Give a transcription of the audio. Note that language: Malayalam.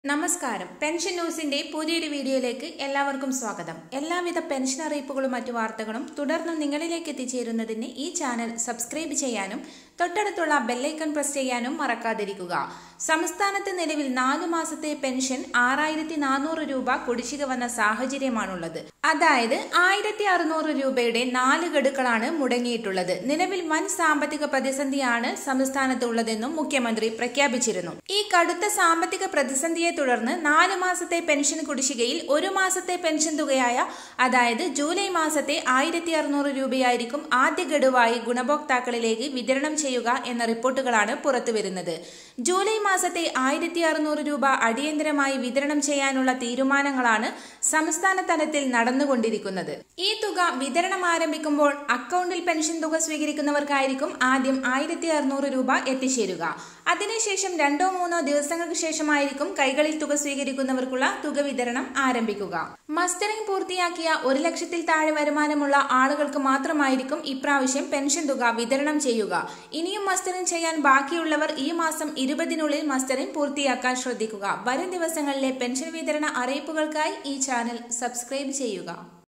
നമസ്കാരം പെൻഷൻ ന്യൂസിന്റെ പുതിയൊരു വീഡിയോയിലേക്ക് എല്ലാവർക്കും സ്വാഗതം എല്ലാവിധ പെൻഷൻ അറിയിപ്പുകളും മറ്റു വാർത്തകളും തുടർന്നും നിങ്ങളിലേക്ക് എത്തിച്ചേരുന്നതിന് ഈ ചാനൽ സബ്സ്ക്രൈബ് ചെയ്യാനും തൊട്ടടുത്തുള്ള ബെല്ലൈക്കൺ പ്രസ് ചെയ്യാനും മറക്കാതിരിക്കുക സംസ്ഥാനത്ത് നിലവിൽ നാലു മാസത്തെ പെൻഷൻ ആറായിരത്തി നാനൂറ് രൂപ കുടിശ്ശിക വന്ന സാഹചര്യമാണുള്ളത് അതായത് ആയിരത്തി അറുന്നൂറ് രൂപയുടെ നാല് ഗഡുക്കളാണ് മുടങ്ങിയിട്ടുള്ളത് നിലവിൽ വൻ സാമ്പത്തിക പ്രതിസന്ധിയാണ് സംസ്ഥാനത്തുള്ളതെന്നും മുഖ്യമന്ത്രി പ്രഖ്യാപിച്ചിരുന്നു ഈ കടുത്ത സാമ്പത്തിക പ്രതിസന്ധിയെ തുടർന്ന് നാല് മാസത്തെ പെൻഷൻ കുടിശ്ശികയിൽ ഒരു മാസത്തെ പെൻഷൻ തുകയായ അതായത് ജൂലൈ മാസത്തെ ആയിരത്തി അറുന്നൂറ് രൂപയായിരിക്കും ആദ്യ ഗഡുവായി ഗുണഭോക്താക്കളിലേക്ക് വിതരണം ചെയ്യുക എന്ന റിപ്പോർട്ടുകളാണ് പുറത്തുവരുന്നത് ജൂലൈ മാസത്തെ ആയിരത്തി അറുന്നൂറ് രൂപ അടിയന്തരമായി വിതരണം ചെയ്യാനുള്ള തീരുമാനങ്ങളാണ് സംസ്ഥാന തലത്തിൽ നടന്നുകൊണ്ടിരിക്കുന്നത് ഈ തുക വിതരണം ആരംഭിക്കുമ്പോൾ അക്കൗണ്ടിൽ പെൻഷൻ തുക സ്വീകരിക്കുന്നവർക്കായിരിക്കും ആദ്യം ആയിരത്തി അറുന്നൂറ് രൂപ എത്തിച്ചേരുക അതിനുശേഷം രണ്ടോ മൂന്നോ ദിവസങ്ങൾക്ക് ശേഷമായിരിക്കും കൈകളിൽ തുക സ്വീകരിക്കുന്നവർക്കുള്ള തുക വിതരണം ആരംഭിക്കുക മസ്റ്ററിംഗ് പൂർത്തിയാക്കിയ ഒരു ലക്ഷത്തിൽ താഴെ വരുമാനമുള്ള ആളുകൾക്ക് മാത്രമായിരിക്കും ഇപ്രാവശ്യം പെൻഷൻ തുക വിതരണം ചെയ്യുക ഇനിയും മസ്റ്ററിംഗ് ചെയ്യാൻ ബാക്കിയുള്ളവർ ഈ മാസം ഇരുപതിനുള്ളിൽ മസ്റ്ററിംഗ് പൂർത്തിയാക്കാൻ ശ്രദ്ധിക്കുക വരും ദിവസങ്ങളിലെ പെൻഷൻ വിതരണ അറിയിപ്പുകൾക്കായി ഈ ചാനൽ സബ്സ്ക്രൈബ് ചെയ്യുക